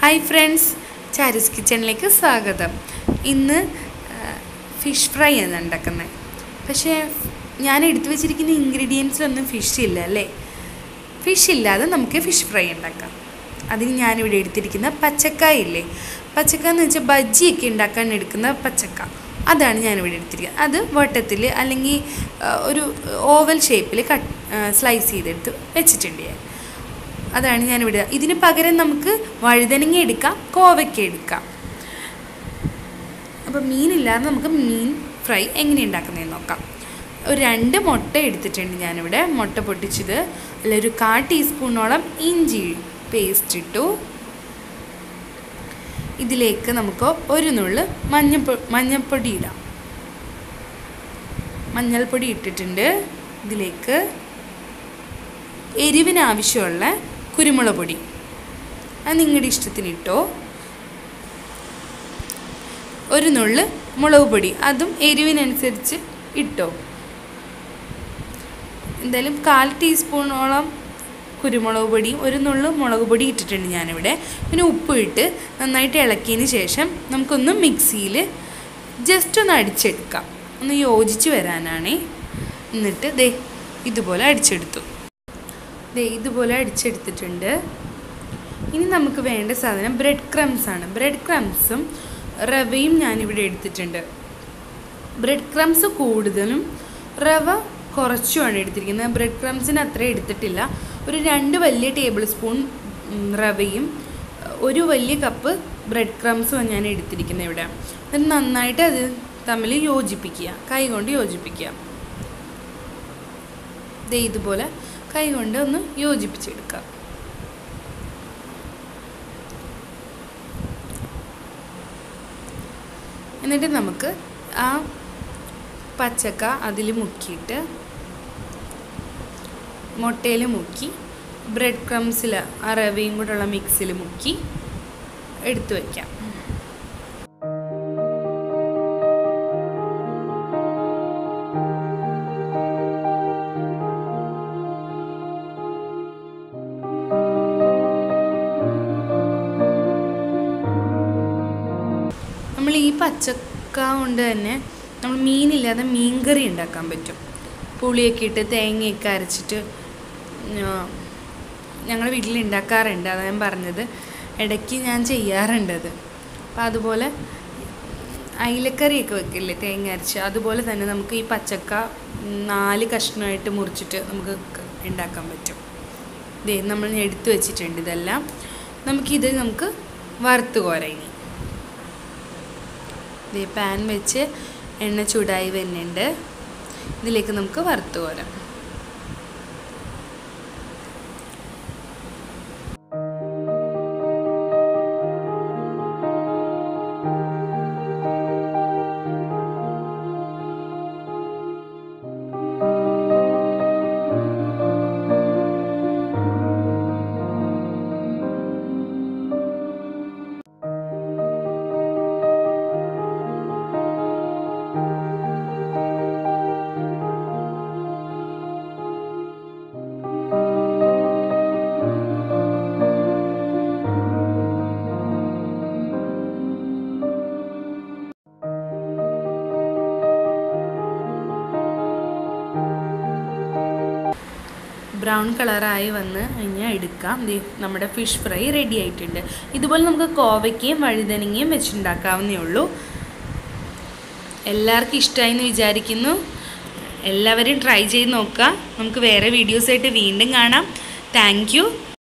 hi friends ചാരൂസ് കിച്ചണിലേക്ക് സ്വാഗതം ഇന്ന് ഫിഷ് ഫ്രൈ ആണ് ഉണ്ടാക്കുന്നത് പക്ഷേ ഞാൻ എടുത്തു വെച്ചിരിക്കുന്ന ഇൻഗ്രീഡിയൻസിലൊന്നും ഫിഷ് ഇല്ല അല്ലേ ഫിഷ് ഇല്ലാതെ നമുക്ക് ഫിഷ് ഫ്രൈ ഉണ്ടാക്കാം അതിന് ഞാനിവിടെ എടുത്തിരിക്കുന്ന പച്ചക്കായ ഇല്ലേ പച്ചക്ക എന്ന് വെച്ചാൽ ബജ്ജിയൊക്കെ ഉണ്ടാക്കാൻ എടുക്കുന്ന പച്ചക്ക അതാണ് ഞാനിവിടെ എടുത്തിരിക്കുന്നത് അത് വട്ടത്തിൽ അല്ലെങ്കിൽ ആ, ഒരു ഓവൽ ഷേപ്പിൽ കട്ട് സ്ലൈസ് ചെയ്തെടുത്ത് വെച്ചിട്ടുണ്ട് ഞാൻ അതാണ് ഞാനിവിടെ ഇതിന് പകരം നമുക്ക് വഴുതനങ്ങ എടുക്കാം കോവയ്ക്ക എടുക്കാം അപ്പോൾ മീനില്ലാതെ നമുക്ക് മീൻ ഫ്രൈ എങ്ങനെ ഉണ്ടാക്കുന്നതെന്ന് നോക്കാം ഒരു രണ്ട് മുട്ട എടുത്തിട്ടുണ്ട് ഞാനിവിടെ മുട്ട പൊട്ടിച്ചത് അതിലൊരു കാ ടീസ്പൂണോളം ഇഞ്ചി പേസ്റ്റ് ഇട്ടു ഇതിലേക്ക് നമുക്ക് ഒരു നുള്ള് മഞ്ഞപ്പൊ മഞ്ഞൾപ്പൊടി ഇടാം മഞ്ഞൾപ്പൊടി ഇട്ടിട്ടുണ്ട് ഇതിലേക്ക് എരിവിന് ആവശ്യമുള്ള കുരുമുളക് പൊടി അത് നിങ്ങളുടെ ഇഷ്ടത്തിന് ഇട്ടോ ഒരു നുള്ള് മുളക് പൊടി അതും എരിവിനനുസരിച്ച് ഇട്ടോ എന്തായാലും കാൽ ടീസ്പൂണോളം കുരുമുളക് പൊടിയും ഒരു നുള്ളു മുളക് പൊടി ഇട്ടിട്ടുണ്ട് ഞാനിവിടെ പിന്നെ ഉപ്പ് ഇട്ട് നന്നായിട്ട് ഇളക്കിയതിന് ശേഷം നമുക്കൊന്ന് മിക്സിയിൽ ജസ്റ്റ് ഒന്ന് അടിച്ചെടുക്കാം ഒന്ന് യോജിച്ച് വരാനാണേ എന്നിട്ട് ദേ ഇതുപോലെ അടിച്ചെടുത്തു ദേ ഇതുപോലെ അടിച്ചെടുത്തിട്ടുണ്ട് ഇനി നമുക്ക് വേണ്ട സാധനം ബ്രെഡ് ക്രംസ് ആണ് ബ്രെഡ് ക്രംസും റവയും ഞാനിവിടെ എടുത്തിട്ടുണ്ട് ബ്രെഡ് ക്രംസ് കൂടുതലും റവ കുറച്ചുമാണ് എടുത്തിരിക്കുന്നത് ബ്രെഡ് ക്രംസിന് അത്ര എടുത്തിട്ടില്ല ഒരു രണ്ട് വലിയ ടേബിൾ സ്പൂൺ ഉം, റവയും ഒരു വലിയ കപ്പ് ബ്രെഡ് ക്രംസും ഞാൻ എടുത്തിരിക്കുന്നത് ഇവിടെ എന്നിട്ട് നന്നായിട്ട് അത് തമ്മിൽ യോജിപ്പിക്കുക കൈ കൊണ്ട് യോജിപ്പിക്കുക ദേ ഇതുപോലെ കൈ കൊണ്ട് ഒന്ന് യോജിപ്പിച്ചെടുക്കുക എന്നിട്ട് നമുക്ക് ആ പച്ചക്ക അതിൽ മുക്കിയിട്ട് മുട്ടയിൽ മുക്കി ബ്രെഡ് ക്രംസിൽ ആ റവയും കൂടെയുള്ള മിക്സിൽ മുക്കി എടുത്തു വയ്ക്കാം നമ്മൾ ഈ പച്ചക്ക കൊണ്ട് തന്നെ നമ്മൾ മീനില്ലാതെ മീൻകറി ഉണ്ടാക്കാൻ പറ്റും പുളിയൊക്കെ ഇട്ട് തേങ്ങയൊക്കെ അരച്ചിട്ട് ഞങ്ങളുടെ വീട്ടിൽ ഉണ്ടാക്കാറുണ്ട് അതാണ് ഞാൻ പറഞ്ഞത് ഇടയ്ക്ക് ഞാൻ ചെയ്യാറുണ്ട് അത് അപ്പം അതുപോലെ അയിലക്കറിയൊക്കെ വെക്കില്ലേ തേങ്ങ അരച്ച് അതുപോലെ തന്നെ നമുക്ക് ഈ പച്ചക്ക നാല് കഷ്ണമായിട്ട് മുറിച്ചിട്ട് നമുക്ക് ക- ഉണ്ടാക്കാൻ പറ്റും ഇതേ നമ്മൾ എടുത്തു വെച്ചിട്ടുണ്ട് ഇതെല്ലാം നമുക്കിത് നമുക്ക് വറുത്ത് കോരാം ഇനി ദേ പാൻ വെച്ച് എണ്ണ ചൂടായി വരുന്നുണ്ട് ഇതിലേക്ക് നമുക്ക് വറുത്ത് കോരാം ബ്രൗൺ കളറായി വന്ന് കഴിഞ്ഞാൽ എടുക്കാം ദേ നമ്മുടെ ഫിഷ് ഫ്രൈ റെഡി ആയിട്ടുണ്ട് ഇതുപോലെ നമുക്ക് കോവയ്ക്കയും വഴുതനങ്ങയും വെച്ചുണ്ടാക്കാവുന്നേ ഉള്ളൂ എല്ലാവർക്കും ഇഷ്ടമായി എന്ന് വിചാരിക്കുന്നു എല്ലാവരും ട്രൈ ചെയ്ത് നോക്കുക നമുക്ക് വേറെ വീഡിയോസായിട്ട് വീണ്ടും കാണാം താങ്ക്